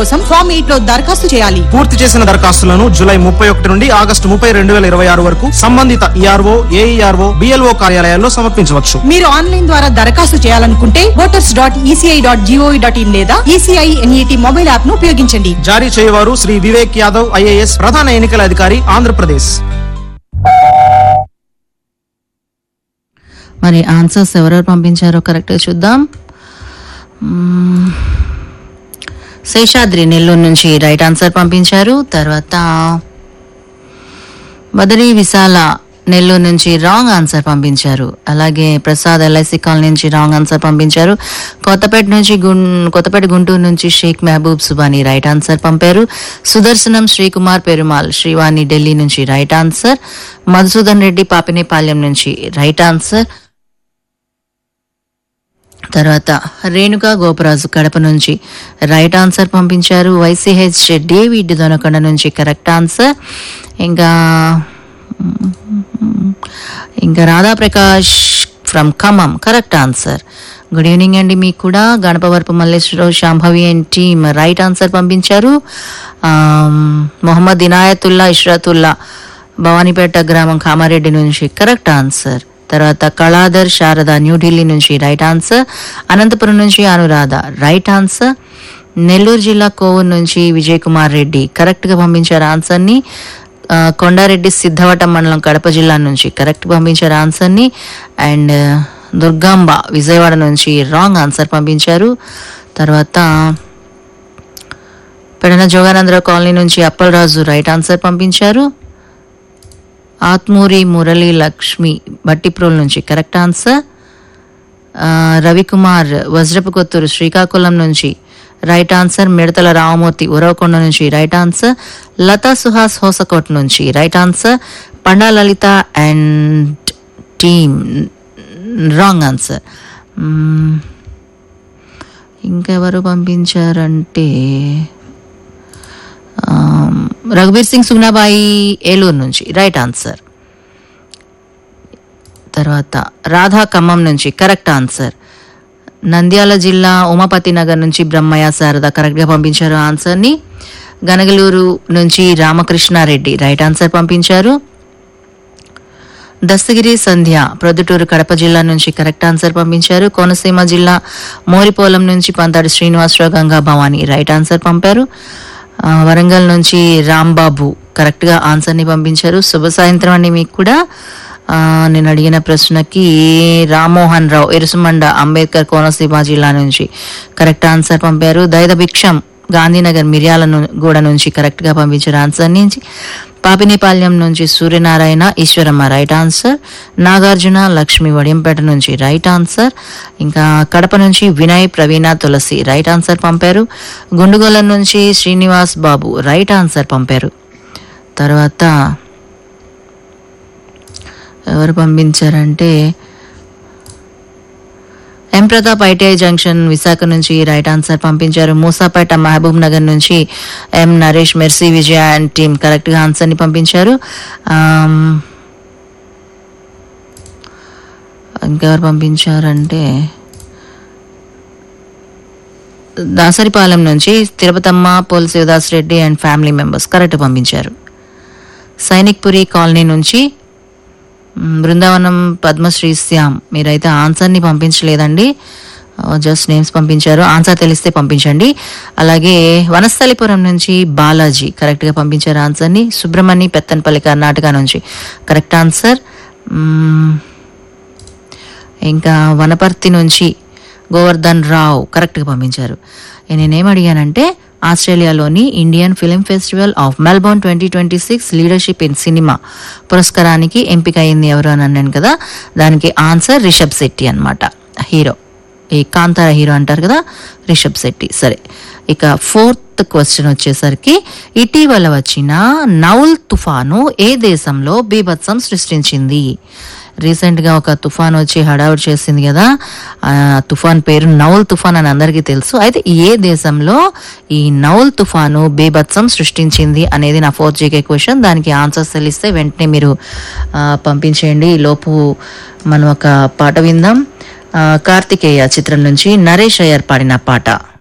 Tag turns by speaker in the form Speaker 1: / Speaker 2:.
Speaker 1: కోసం form eight లో దరఖాస్తు చేయాలి
Speaker 2: పూర్తి చేసిన దరఖాస్తులను జూలై ముప్పై ఒకటి నుండి ఆగస్టు ముప్పై రెండు వేల ఇరవై ఆరు వరకు సంబంధిత ఈఆర్ఓ ఏఈఆర్ఓ బిఎల్ఓ కార్యాలయాల్లో సమర్పించవచ్చు
Speaker 1: మీరు ఆన్లైన్ ద్వారా దరఖాస్తు చేయాలనుకుంటే voters dot ECI dot gov dot in లేదా ఈసీఐ ఎన్ఈటి మొబైల్ యాప్ ను ఉపయోగించండి
Speaker 2: జారీ చేయవారు శ్రీ వివేక్ యాదవ్ ఐఏఎస్ ప్రధాన ఎన్నికల అధికారి ఆంధ్రప్రదేశ్
Speaker 3: మరి ఆన్సర్స్ ఎవరెవరు పంపించారో కరెక్ట్గా చూద్దాం మ్మ్. శేషాద్రి నెల్లూరు నుంచి రైట్ ఆన్సర్ పంపించారు తర్వాత బదరీ విశాల నెల్లూరు నుంచి రాంగ్ ఆన్సర్ పంపించారు అలాగే ప్రసాద్ ఎల్ఐసి కాలనీ నుంచి రాంగ్ ఆన్సర్ పంపించారు కొత్తపేట నుంచి గుం కొత్తపేట గుంటూరు నుంచి షేక్ మహబూబ్ సుబాని రైట్ ఆన్సర్ పంపారు సుదర్శనం శ్రీకుమార్ పెరుమాల్ శ్రీవాణి ఢిల్లీ నుంచి రైట్ ఆన్సర్ మధుసూదన్ రెడ్డి పాపినేపాలెం నుంచి రైట్ ఆన్సర్ తర్వాత రేణుకా గోపరాజు కడప నుంచి రైట్ ఆన్సర్ పంపించారు వైసీహెచ్ డేవిడ్ దొనకొండ నుంచి కరెక్ట్ ఆన్సర్ ఇంకా ఇంకా Radhaprakash from Khammam correct answer good evening అండి మీకు కూడా Ganapavarapu Malleswararao Shambhavi and team right answer పంపించారు ఆమ్, మొహమ్మద్ ఇనాయతుల్లా ఇష్రతుల్లా భవానీపేట గ్రామం కామారెడ్డి నుంచి కరెక్ట్ ఆన్సర్ తర్వాత కళాధర్ శారద న్యూఢిల్లీ నుంచి రైట్ ఆన్సర్ అనంతపురం నుంచి అనురాధ రైట్ ఆన్సర్ నెల్లూరు జిల్లా కోవూరు నుంచి విజయ్ కుమార్ రెడ్డి కరెక్ట్గా పంపించారు ఆన్సర్ని ఆ, కొండారెడ్డి సిద్ధవటం మండలం కడప జిల్లా నుంచి కరెక్ట్ పంపించారు ఆన్సర్ని అండ్ దుర్గాంబ విజయవాడ నుంచి రాంగ్ ఆన్సర్ పంపించారు తర్వాత పెడన జోగానందరావు కాలనీ నుంచి అప్పలరాజు రైట్ ఆన్సర్ పంపించారు ఆత్మూరి మురళి లక్ష్మి బట్టిప్రోల్ నుంచి కరెక్ట్ ఆన్సర్ ఆ, రవికుమార్ వజ్రపు కొత్తూరు శ్రీకాకుళం నుంచి రైట్ ఆన్సర్ మిడతల రామమూర్తి ఉరవకొండ నుంచి రైట్ ఆన్సర్ లతా సుహాస్ హోసకోట్ నుంచి right answer Panda Lalitha and team wrong answer మ్మ్. ఇంకెవరు పంపించారంటే ఆమ్, రఘుబీర్ సింగ్ సుగ్నాబాయి ఏలూరు నుంచి రైట్ ఆన్సర్ తర్వాత రాధా ఖమ్మం నుంచి కరెక్ట్ ఆన్సర్ నంద్యాల జిల్లా ఉమాపతి నగర్ నుంచి బ్రహ్మయ్య శారద కరెక్ట్గా పంపించారు ఆన్సర్ని గనగలూరు నుంచి రామకృష్ణారెడ్డి రైట్ ఆన్సర్ పంపించారు దస్తగిరి సంధ్య ప్రొద్దుటూరు కడప జిల్లా నుంచి కరెక్ట్ ఆన్సర్ పంపించారు కోనసీమ జిల్లా మోరిపోలం నుంచి పంతాడి శ్రీనివాసరావు గంగా భవాని రైట్ ఆన్సర్ పంపారు ఆ, వరంగల్ నుంచి రాంబాబు కరెక్ట్గా ఆన్సర్ని పంపించారు శుభ సాయంత్రం అండి మీకు కూడా ఆ, నేను అడిగిన ప్రశ్నకి రామ్మోహన్ రావు ఎరుసుమండ అంబేద్కర్ కోనసీమ జిల్లా నుంచి కరెక్ట్ ఆన్సర్ పంపారు దైద భిక్షం గాంధీనగర్ మిర్యాల ను- గూడ నుంచి కరెక్ట్గా పంపించారు ఆన్సర్ నుంచి పాపినేపాల్యం నుంచి సూర్యనారాయణ ఈశ్వరమ్మ రైట్ ఆన్సర్ నాగార్జున లక్ష్మి వడియంపేట నుంచి రైట్ ఆన్సర్ ఇంకా కడప నుంచి వినయ్ ప్రవీణ తులసి రైట్ ఆన్సర్ పంపారు గుండుగోల నుంచి శ్రీనివాస్ బాబు రైట్ ఆన్సర్ పంపారు తర్వాత ఎవరు పంపించారంటే M Pratap ITI junction Visakha నుంచి రైట్ ఆన్సర్ పంపించారు మూసాపేట మహబూబ్ నగర్ నుంచి M Naresh Mercy Vijaya and team కరెక్ట్గా ఆన్సర్ని పంపించారు ఆమ్, ఇంకెవరు పంపించారంటే దాసరిపాలెం నుంచి Tirupatamma Paul Sivadas Reddy and family members correct పంపించారు సైనిక్పురి కాలనీ నుంచి మ్, బృందావనం పద్మశ్రీ శ్యామ్ మీరైతే ఆన్సర్ని పంపించలేదండి జస్ట్ నేమ్స్ పంపించారు ఆన్సర్ తెలిస్తే పంపించండి అలాగే వనస్థలిపురం నుంచి బాలాజీ కరెక్ట్గా పంపించారు ఆన్సర్ని సుబ్రహ్మణ్య పెత్తన్పల్లి కర్ణాటక నుంచి కరెక్ట్ ఆన్సర్ మ్, ఇంకా వనపర్తి నుంచి గోవర్ధన్ రావు కరెక్ట్గా పంపించారు నేనేం అడిగానంటే ఆస్ట్రేలియాలోని Indian film festival of Melbourne twenty twenty six leadership in cinema పురస్కారానికి ఎంపిక అయింది ఎవరు అని అన్నాను కదా దానికి ఆన్సర్ రిషబ్ శెట్టి అన్నమాట హీరో ఈ కాంతార హీరో అంటారు కదా రిషబ్ శెట్టి సరే ఇక ఫోర్త్ క్వశ్చన్ వచ్చేసరికి ఇటీవల వచ్చిన నౌల్ తుఫాను ఏ దేశంలో బీభత్సం సృష్టించింది రీసెంట్గా ఒక తుఫాన్ వచ్చి హడావుడి చేసింది కదా ఆ తుఫాన్ పేరు నౌల్ తుఫాన్ అని అందరికీ తెలుసు అయితే ఏ దేశంలో ఈ నౌల్ తుఫాను బీభత్సం సృష్టించింది అనేది నా ఫోర్త్ జీకే క్వశ్చన్ దానికి ఆన్సర్స్ తెలిస్తే వెంటనే మీరు ఆ, పంపించేయండి ఈ లోపు మనం ఒక పాట విందాం ఆ, కార్తికేయ చిత్రం నుంచి నరేష్ అయ్యర్ పాడిన పాట